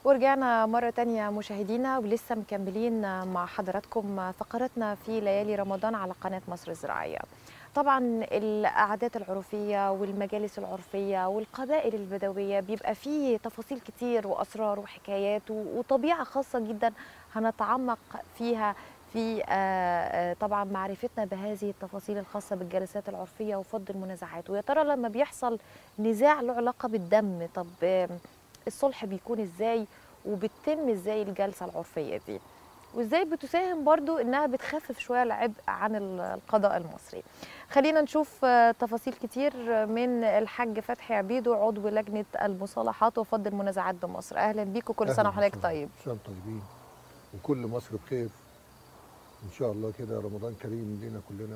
ورجعنا مرة تانية مشاهدينا ولسه مكملين مع حضراتكم فقراتنا في ليالي رمضان على قناة مصر الزراعية طبعا القعدات العرفية والمجالس العرفية والقبائل البدوية بيبقى فيه تفاصيل كتير وأسرار وحكايات وطبيعة خاصة جدا هنتعمق فيها في طبعا معرفتنا بهذه التفاصيل الخاصة بالجلسات العرفية وفض المنازعات ويا ترى لما بيحصل نزاع له علاقة بالدم طب الصلح بيكون ازاي وبتتم ازاي الجلسه العرفيه دي وازاي بتساهم برضو انها بتخفف شويه العبء عن القضاء المصري خلينا نشوف تفاصيل كتير من الحاج فتحي عبيدو عضو لجنه المصالحات وفض المنازعات بمصر اهلا بيك وكل سنه وحضرتك طيب سنه طيبين وكل مصر بخير ان شاء الله كده رمضان كريم لينا كلنا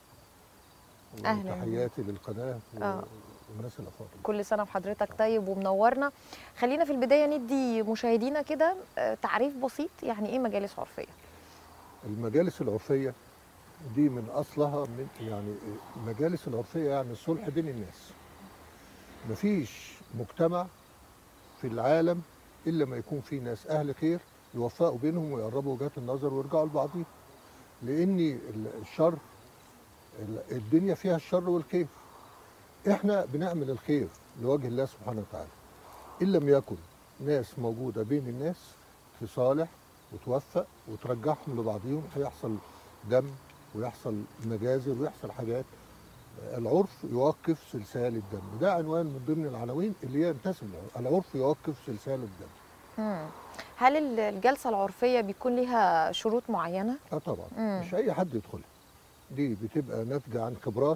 اهلا تحياتي للقناه آه. والناس الافاضل كل سنه وحضرتك طيب ومنورنا خلينا في البدايه ندي مشاهدينا كده تعريف بسيط يعني ايه مجالس عرفيه المجالس العرفيه دي من اصلها من يعني المجالس العرفيه يعني الصلح بين الناس مفيش مجتمع في العالم الا ما يكون فيه ناس اهل خير يوفقوا بينهم ويقربوا وجهات النظر ويرجعوا لبعضهم لان الشر الدنيا فيها الشر والخير احنا بنعمل الخير لوجه الله سبحانه وتعالى ان لم يكن ناس موجوده بين الناس تصالح وتوفق وترجعهم لبعضهم هيحصل دم ويحصل مجازر ويحصل حاجات العرف يوقف سلسال الدم ده عنوان من ضمن العناوين اللي هي ينتسب العرف يوقف سلسال الدم مم. هل الجلسه العرفيه بيكون لها شروط معينه اه طبعا مم. مش اي حد يدخلها دي بتبقى ناتجه عن خبرات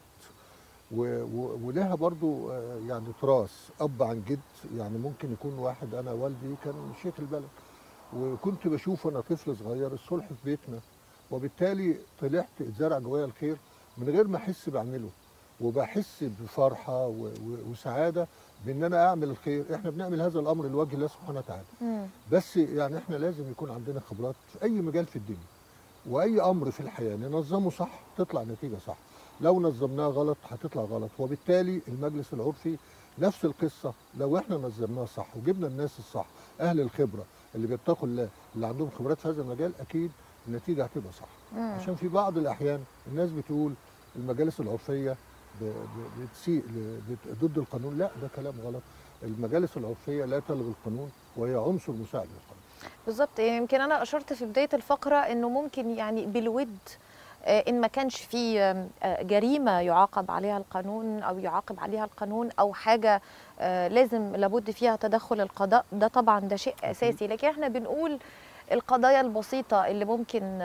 ولها برضو يعني تراث اب عن جد يعني ممكن يكون واحد انا والدي كان شيخ البلد وكنت بشوف وانا طفل صغير الصلح في بيتنا وبالتالي طلعت اتزرع جوايا الخير من غير ما احس بعمله وبحس بفرحه وسعاده بان انا اعمل الخير احنا بنعمل هذا الامر لوجه الله سبحانه وتعالى مم. بس يعني احنا لازم يكون عندنا خبرات في اي مجال في الدنيا واي امر في الحياه ننظمه صح تطلع نتيجه صح لو نظمناه غلط هتطلع غلط وبالتالي المجلس العرفي نفس القصه لو احنا نظمناه صح وجبنا الناس الصح اهل الخبره اللي بيتقوا الله اللي عندهم خبرات في هذا المجال اكيد النتيجه هتبقى صح مم. عشان في بعض الاحيان الناس بتقول المجالس العرفيه بتسيء ضد القانون لا ده كلام غلط المجالس العرفيه لا تلغي القانون وهي عنصر مساعد للقانون بالظبط يمكن انا اشرت في بدايه الفقره انه ممكن يعني بالود ان ما كانش في جريمه يعاقب عليها القانون او يعاقب عليها القانون او حاجه لازم لابد فيها تدخل القضاء ده طبعا ده شيء اساسي لكن احنا بنقول القضايا البسيطه اللي ممكن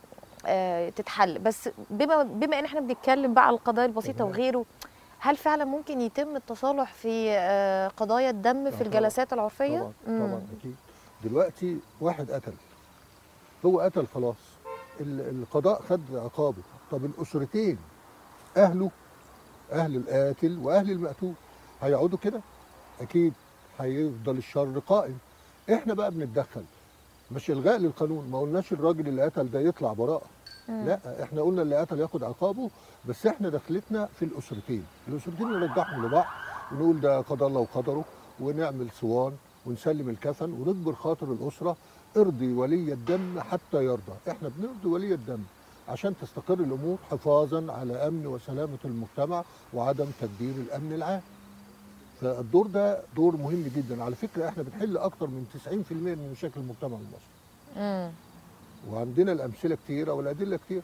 تتحل بس بما بما ان احنا بنتكلم بقى على القضايا البسيطه وغيره هل فعلا ممكن يتم التصالح في قضايا الدم في الجلسات العرفيه طبعا طبعا اكيد دلوقتي واحد قتل هو قتل خلاص القضاء خد عقابه طب الاسرتين اهله اهل القاتل واهل المقتول هيقعدوا كده اكيد هيفضل الشر قائم احنا بقى بنتدخل مش الغاء للقانون ما قلناش الراجل اللي قتل ده يطلع براءه لا احنا قلنا اللي قتل ياخد عقابه بس احنا دخلتنا في الاسرتين الاسرتين نرجعهم لبعض ونقول ده قضى الله وقدره ونعمل صوان ونسلم الكفن ونجبر خاطر الاسره ارضي ولي الدم حتى يرضى احنا بنرضي ولي الدم عشان تستقر الامور حفاظا على امن وسلامه المجتمع وعدم تدبير الامن العام فالدور ده دور مهم جدا على فكره احنا بنحل اكتر من 90% من مشاكل المجتمع المصري امم وعندنا الامثله كتيره والادله كتير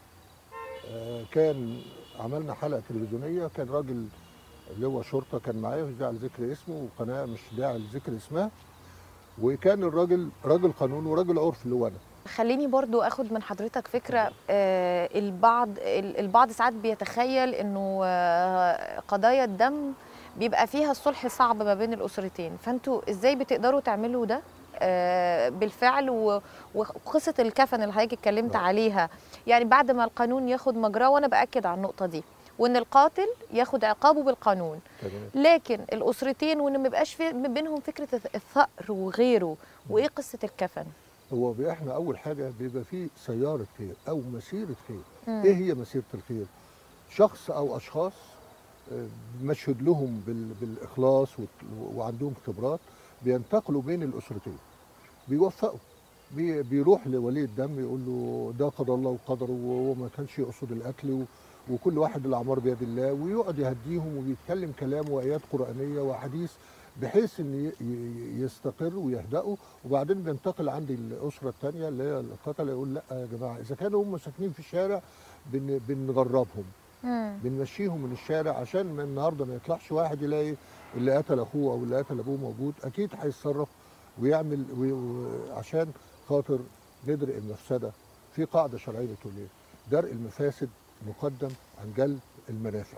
آه كان عملنا حلقه تلفزيونيه كان راجل اللي هو شرطه كان معايا مش داعي لذكر اسمه وقناه مش داعي لذكر اسمها وكان الراجل راجل قانون وراجل عرف اللي هو انا خليني برضو اخد من حضرتك فكره آه البعض البعض ساعات بيتخيل انه آه قضايا الدم بيبقى فيها الصلح صعب ما بين الاسرتين فانتوا ازاي بتقدروا تعملوا ده آه بالفعل وقصه الكفن اللي حضرتك اتكلمت عليها يعني بعد ما القانون ياخد مجراه وانا باكد على النقطه دي وان القاتل ياخد عقابه بالقانون تمام. لكن الاسرتين وان ما يبقاش في بينهم فكره الثأر وغيره وايه قصه الكفن هو احنا اول حاجه بيبقى فيه سياره خير او مسيره خير مم. ايه هي مسيره الخير شخص او اشخاص آه، مشهد لهم بال- بالاخلاص وت- وعندهم خبرات بينتقلوا بين الاسرتين بيوفقوا بي- بيروح لولي الدم يقول له ده قضى الله وقدره وهو ما كانش يقصد القتل و- وكل واحد الاعمار بيد الله ويقعد يهديهم وبيتكلم كلام وايات قرانيه واحاديث بحيث ان ي- ي- يستقر ويهدأوا وبعدين بينتقل عند الاسره الثانيه اللي هي القتله يقول لا يا جماعه اذا كانوا هم ساكنين في الشارع بن بنغربهم مم. بنمشيهم من الشارع عشان من النهارده ما يطلعش واحد يلاقي اللي قتل اخوه او اللي قتل ابوه موجود اكيد هيتصرف ويعمل وي- و- عشان خاطر ندرء المفسده في قاعده شرعيه بتقول ايه؟ درء المفاسد مقدم عن جلب المنافع.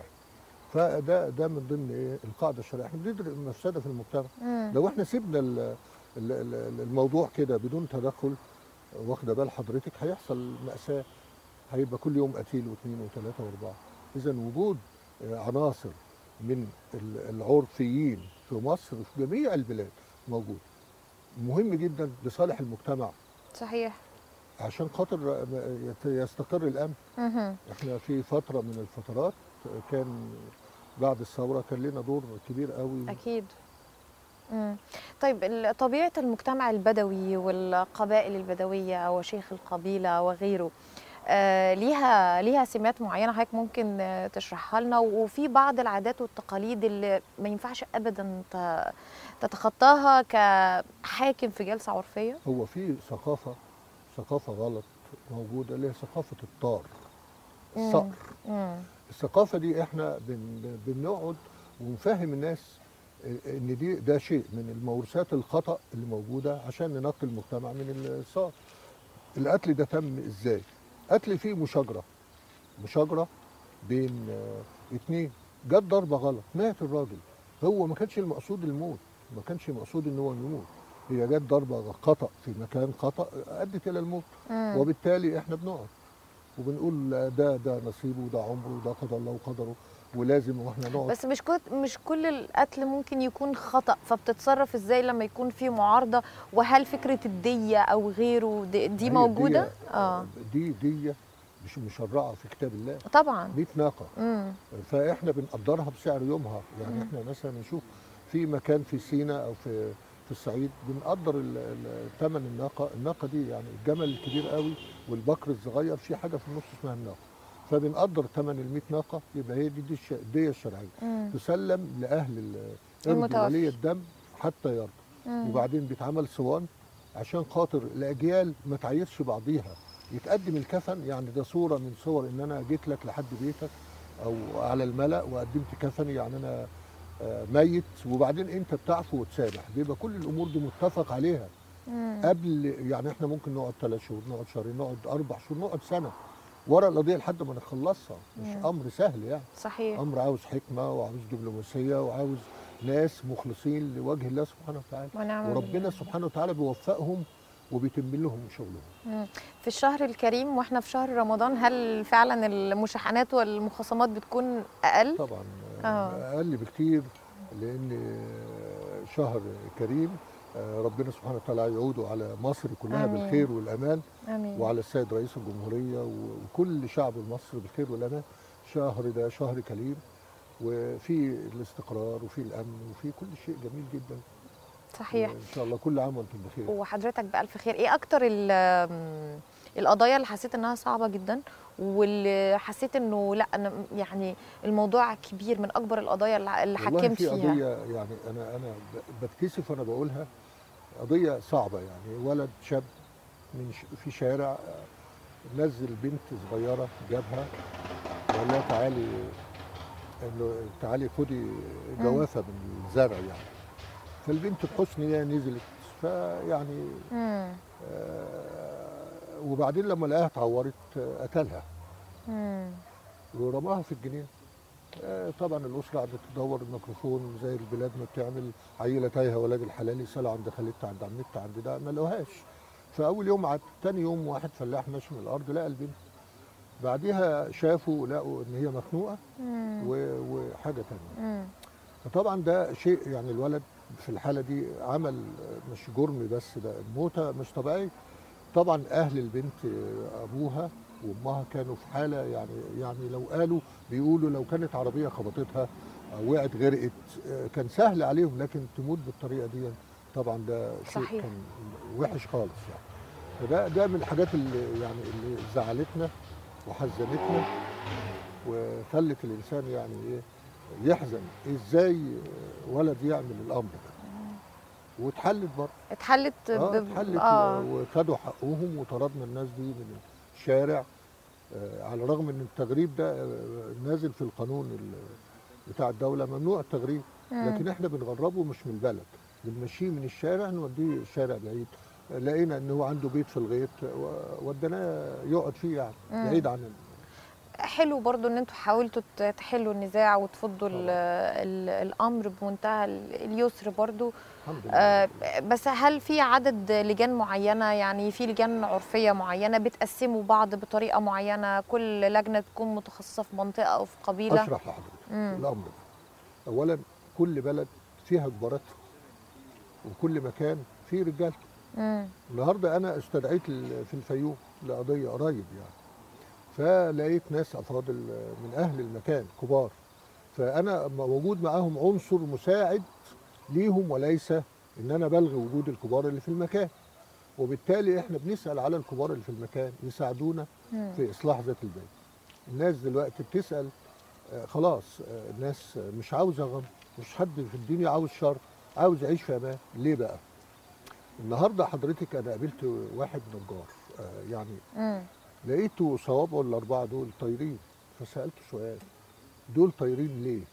فده ده من ضمن ايه القاعده الشرعيه احنا بندرء المفسده في المجتمع مم. لو احنا سيبنا ال- ال- ال- الموضوع كده بدون تدخل واخده بال حضرتك هيحصل مأساة هيبقى كل يوم قتيل واثنين وثلاثة واربعة إذا وجود آه، عناصر من ال- العرفيين في مصر في جميع البلاد موجود مهم جدا لصالح المجتمع صحيح عشان خاطر آه، يت- يستقر الأمن مهم. احنا في فترة من الفترات كان بعد الثورة كان لنا دور كبير قوي أكيد مم. طيب ال- طبيعة المجتمع البدوي والقبائل البدوية وشيخ القبيلة وغيره آه ليها ليها سمات معينة حضرتك ممكن آه، تشرحها لنا وفي بعض العادات والتقاليد اللي ما ينفعش أبدا ت- تتخطاها كحاكم في جلسة عرفية هو في ثقافة ثقافة غلط موجودة اللي هي ثقافة الطار مم. الصقر مم. الثقافة دي احنا بن بنقعد ونفهم الناس ان دي ده شيء من الموروثات الخطأ اللي موجودة عشان ننقي المجتمع من الصقر القتل ده تم ازاي؟ قتل فيه مشاجرة مشاجرة بين آه، اتنين جت ضربة غلط مات الراجل هو ما كانش المقصود الموت ما كانش المقصود ان هو يموت هي جت ضربة خطأ في مكان خطأ أدت إلى الموت مم. وبالتالي احنا بنقعد وبنقول ده ده نصيبه وده عمره وده قدر الله وقدره ولازم واحنا نقعد بس مش كل مش كل القتل ممكن يكون خطأ فبتتصرف ازاي لما يكون في معارضة وهل فكرة الدية او غيره دي, دي هي موجودة؟ دي- اه دي دي مش مشرعه في كتاب الله طبعا 100 ناقه امم فاحنا بنقدرها بسعر يومها يعني مم. احنا مثلا نشوف في مكان في سينا او في في الصعيد بنقدر ثمن الناقه الناقه دي يعني الجمل الكبير قوي والبكر الصغير في حاجه في النص اسمها الناقه فبنقدر ثمن ال 100 ناقه يبقى هي دي دي الش- الديه الشرعيه تسلم لاهل ال- المتوفي. ارض ولي الدم حتى يرضى وبعدين بيتعمل صوان عشان خاطر الاجيال ما تعيرش بعضيها يتقدم الكفن يعني ده صوره من صور ان انا جيت لك لحد بيتك او على الملا وقدمت كفني يعني انا آه، ميت وبعدين انت بتعفو وتسامح بيبقى كل الامور دي متفق عليها قبل يعني احنا ممكن نقعد ثلاث شهور نقعد شهرين نقعد اربع شهور نقعد سنه ورا القضيه لحد ما نخلصها مش مم. امر سهل يعني صحيح امر عاوز حكمه وعاوز دبلوماسيه وعاوز ناس مخلصين لوجه الله سبحانه وتعالى ونعم وربنا بالله. سبحانه وتعالى بيوفقهم وبيتم لهم شغلهم في الشهر الكريم واحنا في شهر رمضان هل فعلا المشاحنات والمخاصمات بتكون اقل؟ طبعا آه. آه. اقل بكتير لان شهر كريم آه، ربنا سبحانه وتعالى يعود على مصر كلها آمين. بالخير والامان امين وعلى السيد رئيس الجمهوريه وكل شعب مصر بالخير والامان شهر ده شهر كريم وفي الاستقرار وفي الامن وفي كل شيء جميل جدا صحيح ان شاء الله كل عام وانتم بخير وحضرتك بألف خير ايه اكتر ال- آم، القضايا اللي حسيت انها صعبة جدا واللي حسيت انه لا انا يعني الموضوع كبير من اكبر القضايا اللي اللي والله حكمت في فيها قضيه يعني انا انا ب- بتكسف وانا بقولها قضيه صعبه يعني ولد شاب من ش- في شارع آه، نزل بنت صغيره جابها وقال لها تعالي انه تعالي خدي جوافه من الزرع يعني فالبنت بحسن نيه نزلت فيعني مم. آه، وبعدين لما لقاها اتعورت آه، قتلها مم. ورماها في الجنينه آه، طبعا الاسره قعدت تدور الميكروفون زي البلاد ما بتعمل عيله تايهه ولاد الحلال يسالوا عند خالتها عند عمتها عند ده ما لقوهاش فاول يوم عد تاني يوم واحد فلاح ماشي من الارض لقى البنت بعديها شافوا لقوا ان هي مخنوقه مم. و- وحاجه تانية مم. فطبعا ده شيء يعني الولد في الحاله دي عمل مش جرم بس ده موته مش طبيعي طبعا اهل البنت ابوها وامها كانوا في حاله يعني يعني لو قالوا بيقولوا لو كانت عربيه خبطتها او وقعت غرقت آه، كان سهل عليهم لكن تموت بالطريقه دي طبعا ده شيء صحيح. كان وحش خالص يعني فده ده من الحاجات اللي يعني اللي زعلتنا وحزنتنا وخلت الانسان يعني ايه يحزن ازاي ولد يعمل الامر ده واتحلت برضه اتحلت اه ب- اتحلت اه وخدوا حقهم وطردنا الناس دي من الشارع آه، على الرغم ان التغريب ده آه، نازل في القانون ال- بتاع الدوله ممنوع التغريب مم. لكن احنا بنغربه مش من البلد بنمشيه من الشارع نوديه شارع بعيد لقينا ان هو عنده بيت في الغيط و- وديناه يقعد فيه يعني مم. بعيد عن حلو برضو ان انتوا حاولتوا ت- تحلوا النزاع وتفضوا ال- طبعاً. ال- الامر بمنتهى ال- اليسر برضو الحمد لله آه، بس هل في عدد لجان معينه يعني في لجان عرفيه معينه بتقسموا بعض بطريقه معينه كل لجنه تكون متخصصه في منطقه او في قبيله اشرح لحضرتك مم. الامر ده اولا كل بلد فيها كباراتها وكل مكان فيه رجالته مم. النهارده انا استدعيت ال- في الفيوم لقضيه قريب يعني فلقيت ناس افاضل من اهل المكان كبار فانا موجود معاهم عنصر مساعد ليهم وليس ان انا بلغي وجود الكبار اللي في المكان وبالتالي احنا بنسال على الكبار اللي في المكان يساعدونا مم. في اصلاح ذات البيت الناس دلوقتي بتسال آه، خلاص آه، الناس مش عاوزه غم مش حد في الدنيا عاوز شر عاوز يعيش في امان ليه بقى النهارده حضرتك انا قابلت واحد نجار آه، يعني مم. لقيته صوابعه الاربعه دول طايرين فسالته سؤال دول طايرين ليه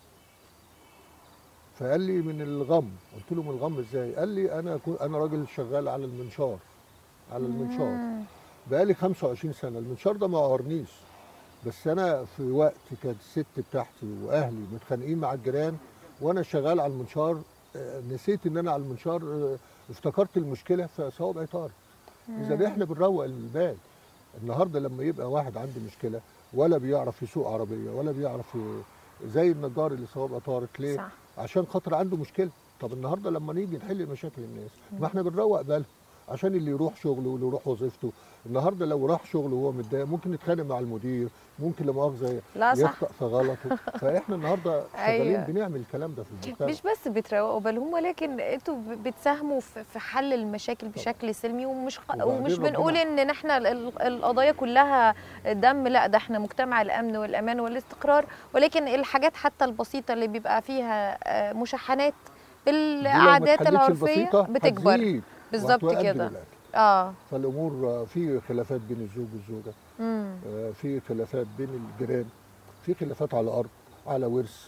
فقال لي من الغم قلت له من الغم ازاي قال لي انا كو- انا راجل شغال على المنشار على المنشار مم. بقالي 25 سنه المنشار ده ما عورنيش بس انا في وقت كانت الست بتاعتي واهلي متخانقين مع الجيران وانا شغال على المنشار آه، نسيت ان انا على المنشار آه، افتكرت المشكله فصوابعي طارت اذا احنا بنروق البال النهارده لما يبقى واحد عنده مشكله ولا بيعرف يسوق عربيه ولا بيعرف ي- زي النجار اللي صوابعه طارت ليه؟ صح عشان خاطر عنده مشكله طب النهارده لما نيجي نحل مشاكل الناس ما احنا بنروق بالهم عشان اللي يروح شغله واللي يروح وظيفته النهارده لو راح شغله وهو متضايق ممكن يتخانق مع المدير ممكن لا مؤاخذه لا صح يخطأ في غلطه فاحنا النهارده شغالين أيوة. بنعمل الكلام ده في المجتمع مش بس بتروقوا بالهم ولكن انتوا ب- بتساهموا في في حل المشاكل بشكل سلمي ومش خ- وبعدين ومش ربنا- بنقول ان احنا ال- ال- القضايا كلها دم لا ده احنا مجتمع الامن والامان والاستقرار ولكن الحاجات حتى البسيطه اللي بيبقى فيها آه، مشاحنات دي لو ما بالعادات اتحلتش العرفيه البسيطة بتكبر هتزيد بالظبط وهتؤدي كده للأكل. اه فالامور آه، في خلافات بين الزوج والزوجه امم آه، في خلافات بين الجيران في خلافات على ارض على ورث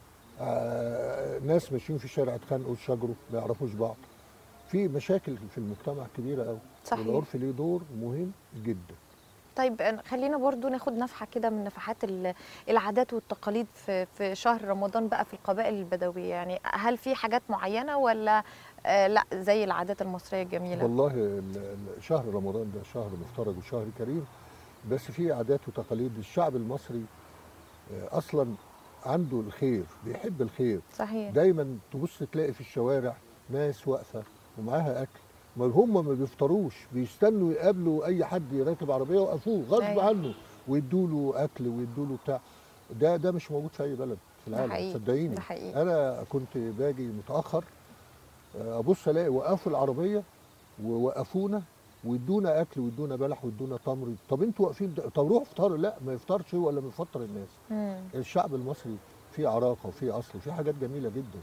آه، ناس ماشيين في الشارع اتخانقوا اتشاجروا ما يعرفوش بعض في مشاكل في المجتمع كبيره قوي صحيح والعرف ليه دور مهم جدا طيب أنا- خلينا برضو ناخد نفحة كده من نفحات ال- العادات والتقاليد في في شهر رمضان بقى في القبائل البدوية يعني هل في حاجات معينة ولا آه لا زي العادات المصرية الجميلة والله ال- ال- شهر رمضان ده شهر مفترج وشهر كريم بس في عادات وتقاليد الشعب المصري آه، اصلا عنده الخير بيحب الخير صحيح دايما تبص تلاقي في الشوارع ناس واقفه ومعاها اكل ما هم ما بيفطروش بيستنوا يقابلوا اي حد راكب عربيه وقفوه غصب أيوة. عنه ويدوا له اكل ويدوا له بتاع ده ده مش موجود في اي بلد في ده العالم حقيقي صدقيني ده حقيقي انا كنت باجي متاخر آه، ابص الاقي وقفوا العربيه ووقفونا ويدونا اكل ويدونا بلح ويدونا تمر طب انتوا واقفين ده- طب روحوا افطروا لا ما يفطرش هو ولا بيفطر الناس مم. الشعب المصري فيه عراقه وفيه اصل وفيه حاجات جميله جدا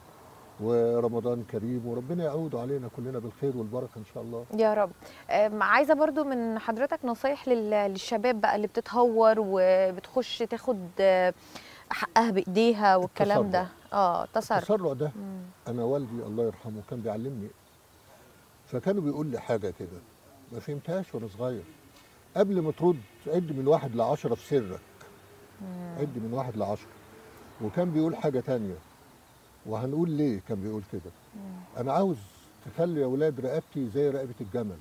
ورمضان كريم وربنا يعود علينا كلنا بالخير والبركه ان شاء الله يا رب آم، عايزة برضو من حضرتك نصايح لل- للشباب بقى اللي بتتهور وبتخش تاخد آه، حقها بإيديها والكلام ده اه تسرع التسرع ده مم. انا والدي الله يرحمه كان بيعلمني فكانوا بيقول لي حاجه كده ما فهمتهاش وانا صغير قبل ما ترد عد من واحد لعشرة في سرك عد من واحد لعشرة وكان بيقول حاجة تانية وهنقول ليه كان بيقول كده أنا عاوز تخلي يا أولاد رقبتي زي رقبة الجمل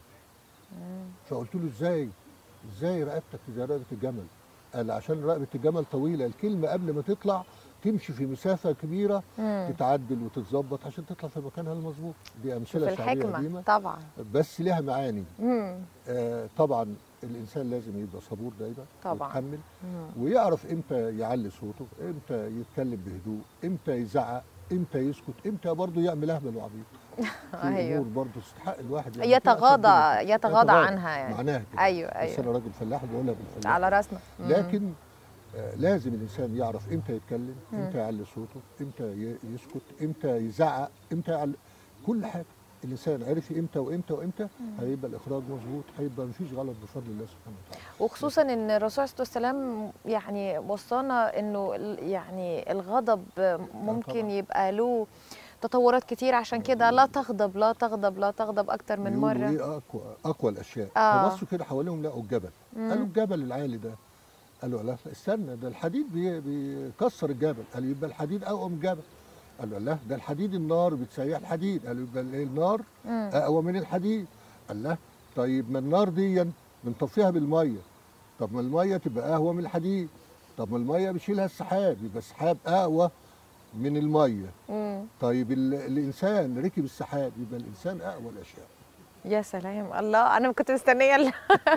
فقلت له إزاي إزاي رقبتك زي رقبة الجمل قال عشان رقبة الجمل طويلة الكلمة قبل ما تطلع تمشي في مسافة كبيرة مم. تتعدل وتتظبط عشان تطلع في مكانها المظبوط دي في أمثلة شعبية الحكمة قديمة طبعا بس لها معاني مم. آه طبعا الإنسان لازم يبقى صبور دايما طبعاً. ويتحمل مم. ويعرف امتى يعلي صوته امتى يتكلم بهدوء امتى يزعق امتى يسكت امتى برضه يعمل اهبل وعبيط في ايوه امور برضه تستحق الواحد يعني في يتغاضى أسد يتغاضى عنها يعني معناها كده ايوه بس ايوه انا راجل فلاح بقولها بالفلاح على راسنا مم. لكن آه، لازم الانسان يعرف امتى يتكلم مم. امتى يعلي صوته امتى ي- يسكت امتى يزعق امتى يعلي كل حاجه الانسان عرف امتى وامتى وامتى هيبقى الاخراج مظبوط هيبقى مفيش غلط بفضل الله سبحانه وتعالى وخصوصا ان الرسول عليه الصلاه والسلام يعني وصانا انه ال- يعني الغضب ممكن طبعاً. يبقى له تطورات كتير عشان كده لا تغضب لا تغضب لا تغضب اكتر من بيقولوا مره ايه اقوى اقوى الاشياء آه. فبصوا كده حواليهم لقوا الجبل مم. قالوا الجبل العالي ده قالوا لا استنى ده الحديد بي- بيكسر الجبل قالوا يبقى الحديد اقوى من الجبل قالوا لا ده الحديد النار بتسيح الحديد قالوا يبقى ال- النار مم. اقوى من الحديد قال لا طيب ما النار دي بنطفيها بالميه طب ما الميه تبقى اقوى من الحديد طب ما الميه بيشيلها السحاب يبقى السحاب اقوى من الميه مم. طيب ال- الانسان ركب السحاب يبقى الانسان اقوى الاشياء يا سلام الله انا كنت مستنيه ال-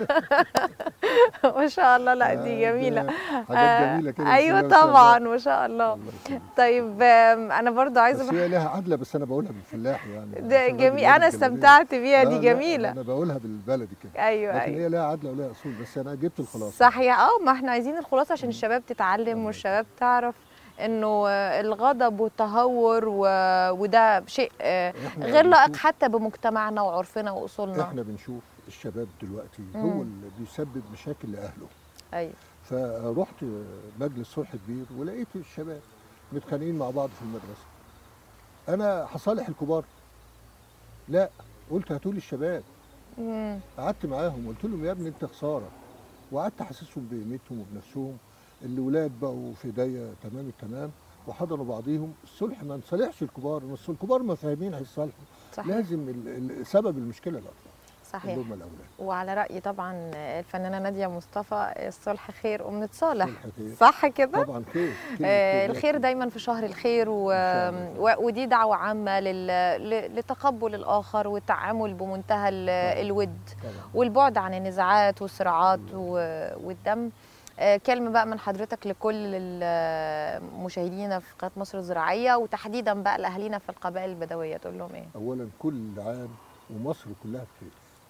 ما شاء الله لا دي آه، جميله ده حاجات جميله كده ايوه بسم الله ما شاء الله. طبعا ما شاء الله الله يخليك. طيب آم، انا برضو عايزه بس هي لها عدله بس انا بقولها بالفلاح يعني ده عشان جميل راجل انا لابس جلابية. استمتعت بيها لا، دي لا، جميله انا بقولها بالبلدي كده ايوه لكن ايوه هي لها عدله ولها اصول بس انا جبت الخلاصه صحيح اه ما احنا عايزين الخلاصه عشان الشباب تتعلم الله والشباب تعرف انه آه، الغضب والتهور و... وده شيء آه، إحنا غير لائق بنشوف- حتى بمجتمعنا وعرفنا واصولنا احنا بنشوف الشباب دلوقتي مم. هو اللي بيسبب مشاكل لاهله ايوه فرحت مجلس صلح كبير ولقيت الشباب متخانقين مع بعض في المدرسه انا هصالح الكبار لا قلت هاتوا لي الشباب مم. قعدت معاهم قلت لهم يا ابني انت خساره وقعدت احسسهم بقيمتهم وبنفسهم الولاد بقوا في ايديا تمام التمام وحضنوا بعضيهم الصلح ما نصالحش الكبار بس الكبار ما فاهمين هيصالحوا صحيح لازم ال- ال- سبب المشكله الاطفال اللي صحيح هم الاولاد وعلى رايي طبعا الفنانه ناديه مصطفى الصلح خير وبنتصالح صلح خير. صح كده طبعا خير كلمة آه، خير الخير لا دايما في شهر الخير و... شاء الله. و... ودي دعوة عامة لل... ل- لتقبل الآخر والتعامل بمنتهى ال... طبعاً. الود طبعا والبعد عن النزاعات والصراعات الله. و... والدم آه، كلمة بقى من حضرتك لكل المشاهدين في قناة مصر الزراعية وتحديدا بقى لأهالينا في القبائل البدوية تقول لهم إيه؟ اولا كل عام ومصر كلها بخير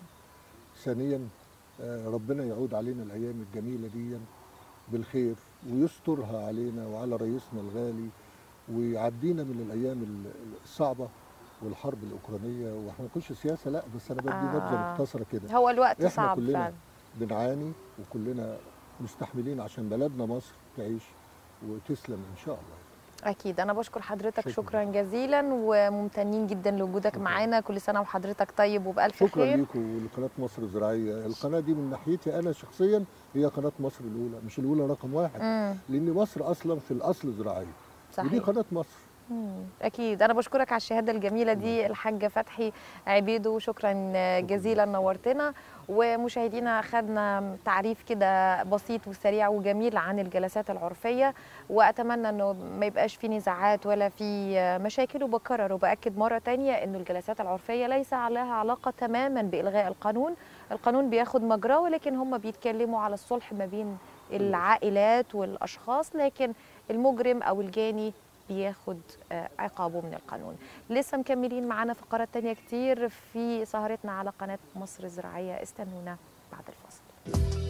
ثانيا آه، ربنا يعود علينا الايام الجميله دي بالخير ويسترها علينا وعلى رئيسنا الغالي ويعدينا من الايام ال- الصعبه والحرب الاوكرانيه واحنا نخش سياسه لا بس انا بدي نبذه آه. مختصره كده هو الوقت إحنا صعب كلنا فعلا بنعاني وكلنا مستحملين عشان بلدنا مصر تعيش وتسلم ان شاء الله أكيد أنا بشكر حضرتك شكراً. شكرا جزيلا وممتنين جدا لوجودك شكراً. معانا كل سنة وحضرتك طيب وبألف شكرا خير ليكم ولقناه مصر الزراعيه القناه دي من ناحيتي انا شخصيا هي قناه مصر الاولى مش الاولى رقم واحد مم. لان مصر اصلا في الاصل زراعيه ودي صحيح قناه مصر مم. اكيد انا بشكرك على الشهاده الجميله دي الحاجه فتحي عبيدو شكرا جزيلا نورتنا ومشاهدينا خدنا تعريف كده بسيط وسريع وجميل عن الجلسات العرفيه واتمنى انه ما يبقاش في نزاعات ولا في مشاكل وبكرر وباكد مره تانية انه الجلسات العرفيه ليس لها علاقه تماما بالغاء القانون القانون بياخد مجراه ولكن هم بيتكلموا على الصلح ما بين العائلات والاشخاص لكن المجرم او الجاني بياخد آه، عقابه من القانون لسه مكملين معانا فقرات تانية كتير في سهرتنا على قناة مصر الزراعية استنونا بعد الفاصل